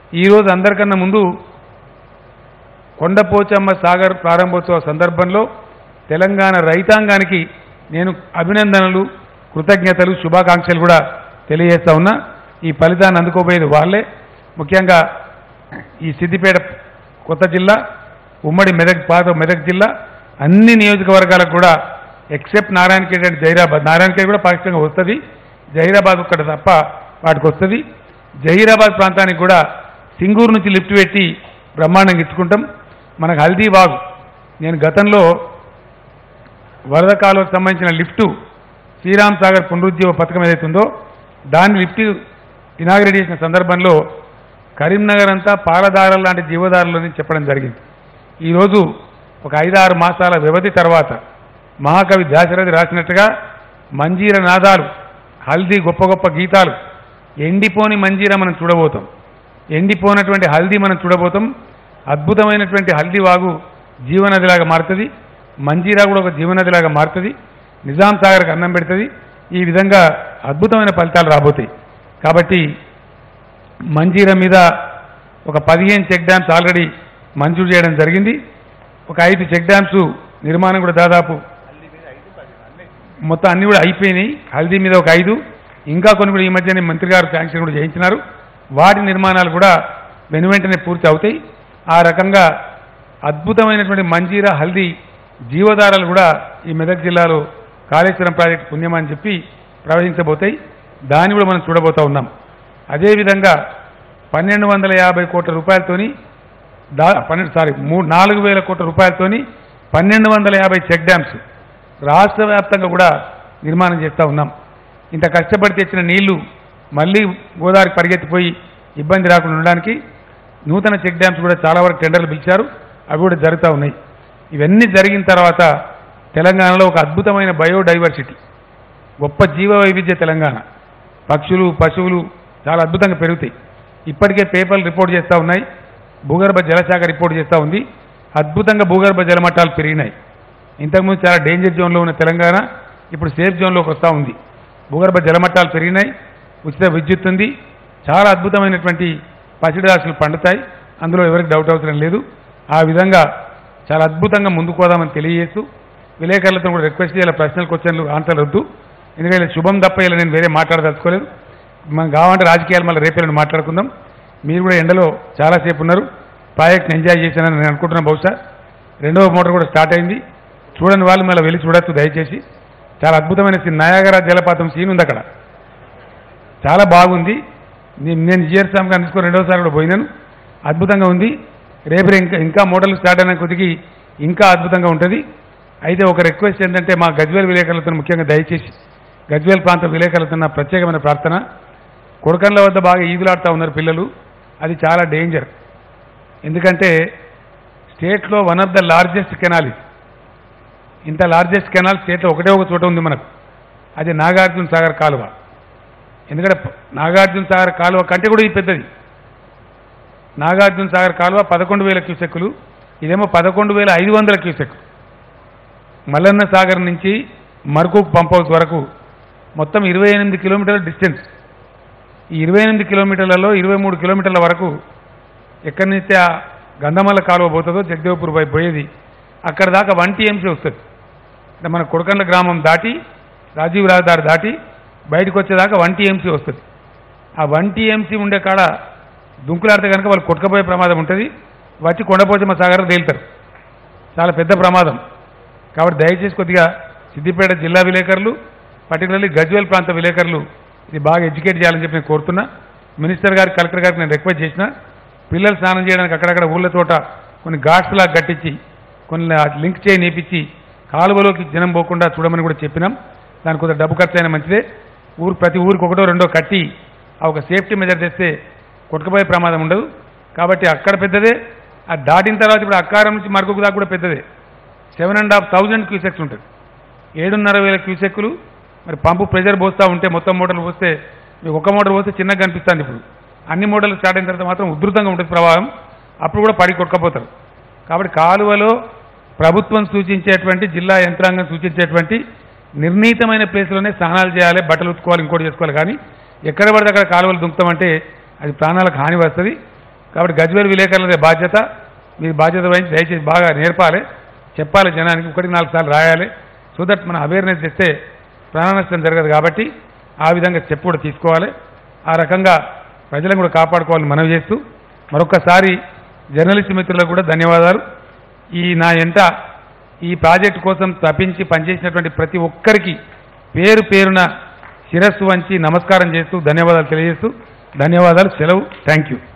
ఈరోజు అందరికన్నా ముందు కొండపోచమ్మ సాగర్ ప్రారంభోత్సవ సందర్భంలో తెలంగాణ రైతాంగానికి నేను అభినందనలు కృతజ్ఞతలు శుభాకాంక్షలు కూడా తెలియజేస్తా ఉన్నా ఈ ఫలితాన్ని అందుకోబోయేది వాళ్ళే ముఖ్యంగా ఈ సిద్దిపేట కొత్త జిల్లా ఉమ్మడి మెదక్ పాత మెదక్ జిల్లా అన్ని నియోజకవర్గాలకు కూడా ఎక్సెప్ట్ నారాయణఖేడ్ అండ్ జైరాబాద్ నారాయణఖేడ్ కూడా పాక్షికంగా వస్తుంది జహీరాబాద్ ఒక్కటి తప్ప వాటికి వస్తుంది జహీరాబాద్ ప్రాంతానికి కూడా సింగూరు నుంచి లిఫ్ట్ పెట్టి బ్రహ్మాండంగా ఇచ్చుకుంటాం మనకు హల్దీ బాగు నేను గతంలో వరద కాలువకు సంబంధించిన లిఫ్టు శ్రీరామ్ సాగర్ పునరుజ్జీవ పథకం ఏదైతుందో దాన్ని లిఫ్ట్ ఇనాగ్రేట్ చేసిన సందర్భంలో కరీంనగర్ అంతా పాలదారులు లాంటి జీవదారులని చెప్పడం జరిగింది ఈరోజు ఒక ఐదారు మాసాల వ్యవధి తర్వాత మహాకవి దాశరథి రాసినట్టుగా మంజీర నాదాలు హల్దీ గొప్ప గొప్ప గీతాలు ఎండిపోని మంజీర మనం చూడబోతాం ఎండిపోనటువంటి హల్దీ మనం చూడబోతాం అద్భుతమైనటువంటి హల్దీ వాగు జీవనదిలాగా మారుతుంది మంజీరా కూడా ఒక జీవనదిలాగా మారుతుంది నిజాం సాగర్కి అన్నం పెడుతుంది ఈ విధంగా అద్భుతమైన ఫలితాలు రాబోతాయి కాబట్టి మంజీరా మీద ఒక పదిహేను చెక్ డ్యామ్స్ ఆల్రెడీ మంజూరు చేయడం జరిగింది ఒక ఐదు చెక్ డ్యామ్స్ నిర్మాణం కూడా దాదాపు మొత్తం అన్ని కూడా అయిపోయినాయి హల్దీ మీద ఒక ఐదు ఇంకా కొన్ని కూడా ఈ మధ్యనే మంత్రి గారు శాంక్షన్ కూడా చేయించినారు వాటి నిర్మాణాలు కూడా వెను వెంటనే పూర్తి అవుతాయి ఆ రకంగా అద్భుతమైనటువంటి మంజీరా హల్దీ జీవధారాలు కూడా ఈ మెదక్ జిల్లాలో కాళేశ్వరం ప్రాజెక్టు పుణ్యం అని చెప్పి ప్రవహించబోతాయి దాన్ని కూడా మనం చూడబోతా ఉన్నాం అదేవిధంగా పన్నెండు వందల యాభై కోట్ల రూపాయలతోని దా పన్నెండు సారీ మూడు నాలుగు వేల కోట్ల రూపాయలతోని పన్నెండు వందల యాభై చెక్ డ్యామ్స్ రాష్ట్ర వ్యాప్తంగా కూడా నిర్మాణం చేస్తూ ఉన్నాం ఇంత కష్టపడి తెచ్చిన నీళ్లు మళ్ళీ గోదావరికి పరిగెత్తిపోయి ఇబ్బంది రాకుండా ఉండడానికి నూతన చెక్ డ్యామ్స్ కూడా చాలా వరకు టెండర్లు పిలిచారు అవి కూడా జరుగుతూ ఉన్నాయి ఇవన్నీ జరిగిన తర్వాత తెలంగాణలో ఒక అద్భుతమైన బయోడైవర్సిటీ గొప్ప జీవ వైవిధ్య తెలంగాణ పక్షులు పశువులు చాలా అద్భుతంగా పెరుగుతాయి ఇప్పటికే పేపర్లు రిపోర్ట్ చేస్తూ ఉన్నాయి భూగర్భ జలశాఖ రిపోర్ట్ చేస్తూ ఉంది అద్భుతంగా భూగర్భ జలమట్టాలు పెరిగినాయి ఇంతకుముందు చాలా డేంజర్ జోన్లో ఉన్న తెలంగాణ ఇప్పుడు సేఫ్ జోన్లోకి వస్తూ ఉంది భూగర్భ జలమట్టాలు పెరిగినాయి ఉచిత విద్యుత్ ఉంది చాలా అద్భుతమైనటువంటి పసిడి రాశులు పండుతాయి అందులో ఎవరికి డౌట్ అవసరం లేదు ఆ విధంగా చాలా అద్భుతంగా ముందుకు పోదామని తెలియజేస్తూ విలేకరులతో కూడా రిక్వెస్ట్ చేయాలి ప్రశ్నల క్వశ్చన్లు ఆన్సర్లు వద్దు ఎందుకంటే శుభం తప్ప ఇలా నేను వేరే మాట్లాడదలుచుకోలేదు మనం కావాలంటే రాజకీయాలు మళ్ళీ రేపేళ్ళని మాట్లాడుకుందాం మీరు కూడా ఎండలో చాలాసేపు ఉన్నారు ప్రాజెక్ట్ని ఎంజాయ్ చేశానని నేను అనుకుంటున్నాను బహుశా రెండవ మోటార్ కూడా స్టార్ట్ అయింది చూడని వాళ్ళు మళ్ళీ వెళ్ళి చూడొచ్చు దయచేసి చాలా అద్భుతమైన సీన్ నయాగర జలపాతం సీన్ ఉంది అక్కడ చాలా బాగుంది నే- నేను జిఆర్ సామ్ గారిని తీసుకొని రెండోసారి కూడా పోయినాను అద్భుతంగా ఉంది రేపు ఇంకా ఇంకా మోడల్ స్టార్ట్ అయిన కొద్దికి ఇంకా అద్భుతంగా ఉంటుంది అయితే ఒక రిక్వెస్ట్ ఏంటంటే మా గజ్వేల్ విలేకరులతో ముఖ్యంగా దయచేసి గజ్వేల్ ప్రాంత విలేకరులతో నా ప్రత్యేకమైన ప్రార్థన కొడకండ్ల వద్ద బాగా ఈదులాడుతూ ఉన్నారు పిల్లలు అది చాలా డేంజర్ ఎందుకంటే స్టేట్లో one of the largest canal ఇది ఇంత లార్జెస్ట్ కెనాల్ స్టేట్లో ఒకటే ఒక చోట ఉంది మనకు అది నాగార్జున సాగర్ కాలువ ఎందుకంటే ప- నాగార్జున సాగర్ కాలువ కంటే కూడా ఇది పెద్దది నాగార్జున సాగర్ కాలువ పదకొండు వేల క్యూసెక్కులు ఇదేమో పదకొండు వేల ఐదు వందల క్యూసెక్ మల్లన్న సాగర్ నుంచి మరకు పంప్ హౌస్ వరకు మొత్తం ఇరవై ఎనిమిది కిలోమీటర్ల డిస్టెన్స్ ఈ ఇరవై ఎనిమిది కిలోమీటర్లలో ఇరవై మూడు కిలోమీటర్ల వరకు ఎక్కడి నుంచి ఆ గంధమల్ల కాలువ పోతుందో జగదేవ్పూర్ వైపు పోయేది అక్కడ దాకా వన్ టీఎంసీ వస్తుంది అంటే మన కొడకండ్ల గ్రామం దాటి రాజీవ్ రహదారి దాటి బయటకు వచ్చేదాకా వన్ టీఎంసీ వస్తుంది ఆ వన్ టీఎంసీ ఉండే కాడ దుంకులాడితే కనుక వాళ్ళు కొట్టుకపోయే ప్రమాదం ఉంటుంది వచ్చి కొండపోచమ్మ సాగర్ తేలుతారు చాలా పెద్ద ప్రమాదం కాబట్టి దయచేసి కొద్దిగా సిద్దిపేట జిల్లా విలేకరులు పర్టికులర్లీ గజ్వేల్ ప్రాంత విలేకరులు ఇది బాగా ఎడ్యుకేట్ చేయాలని చెప్పి నేను కోరుతున్నా మినిస్టర్ గారికి కలెక్టర్ గారికి నేను రిక్వెస్ట్ చేసిన పిల్లలు స్నానం చేయడానికి అక్కడక్కడ ఊళ్ళ చోట కొన్ని ఘాట్స్ లాగా కట్టించి కొన్ని లింక్ చేయి నేపించి కాలువలోకి జనం పోకుండా చూడమని కూడా చెప్పినాం దానికి కొంత డబ్బు ఖర్చు అయినా మంచిదే ఊరు ప్రతి ఊరికి ఒకటో రెండో కట్టి ఆ ఒక సేఫ్టీ మెజర్ తెస్తే కొట్టుకుపోయే ప్రమాదం ఉండదు కాబట్టి అక్కడ పెద్దదే ఆ దాటిన తర్వాత ఇప్పుడు అక్కారం నుంచి మరొక దాకా కూడా పెద్దదే seven and half thousand cusecs ఉంటుంది ఏడున్నర వేల క్యూసెక్కులు మరి పంపు ప్రెజర్ పోస్తూ ఉంటే మొత్తం మోటార్లు పోస్తే మీకు ఒక మోటార్ పోస్తే చిన్నగా కనిపిస్తుంది ఇప్పుడు అన్ని మోటార్లు స్టార్ట్ అయిన తర్వాత మాత్రం ఉధృతంగా ఉంటుంది ప్రవాహం అప్పుడు కూడా పడి కొట్టుకపోతారు కాబట్టి కాలువలో ప్రభుత్వం సూచించేటువంటి జిల్లా యంత్రాంగం సూచించేటువంటి నిర్ణీతమైన ప్లేస్లోనే స్నానాలు చేయాలి బట్టలు ఉతుకోవాలి ఇంకోటి చేసుకోవాలి కానీ ఎక్కడ పడితే అక్కడ కాలువలు దుంకుతామంటే అది ప్రాణాలకు హాని వస్తుంది కాబట్టి గజ్వేల్ విలేకరులదే బాధ్యత మీ బాధ్యత వహించి దయచేసి బాగా నేర్పాలి చెప్పాలి జనానికి ఒకటి నాలుగు సార్లు రాయాలి సో దట్ మన అవేర్నెస్ తెస్తే ప్రాణ నష్టం జరగదు కాబట్టి ఆ విధంగా చెప్పు కూడా తీసుకోవాలి ఆ రకంగా ప్రజలను కూడా కాపాడుకోవాలని మనవి చేస్తూ మరొకసారి జర్నలిస్ట్ మిత్రులకు కూడా ధన్యవాదాలు ఈ నా ఎంట ఈ ప్రాజెక్టు కోసం తప్పించి పనిచేసినటువంటి ప్రతి ఒక్కరికి పేరు పేరున శిరస్సు వంచి నమస్కారం చేస్తూ ధన్యవాదాలు తెలియజేస్తూ ధన్యవాదాలు సెలవు థ్యాంక్ యూ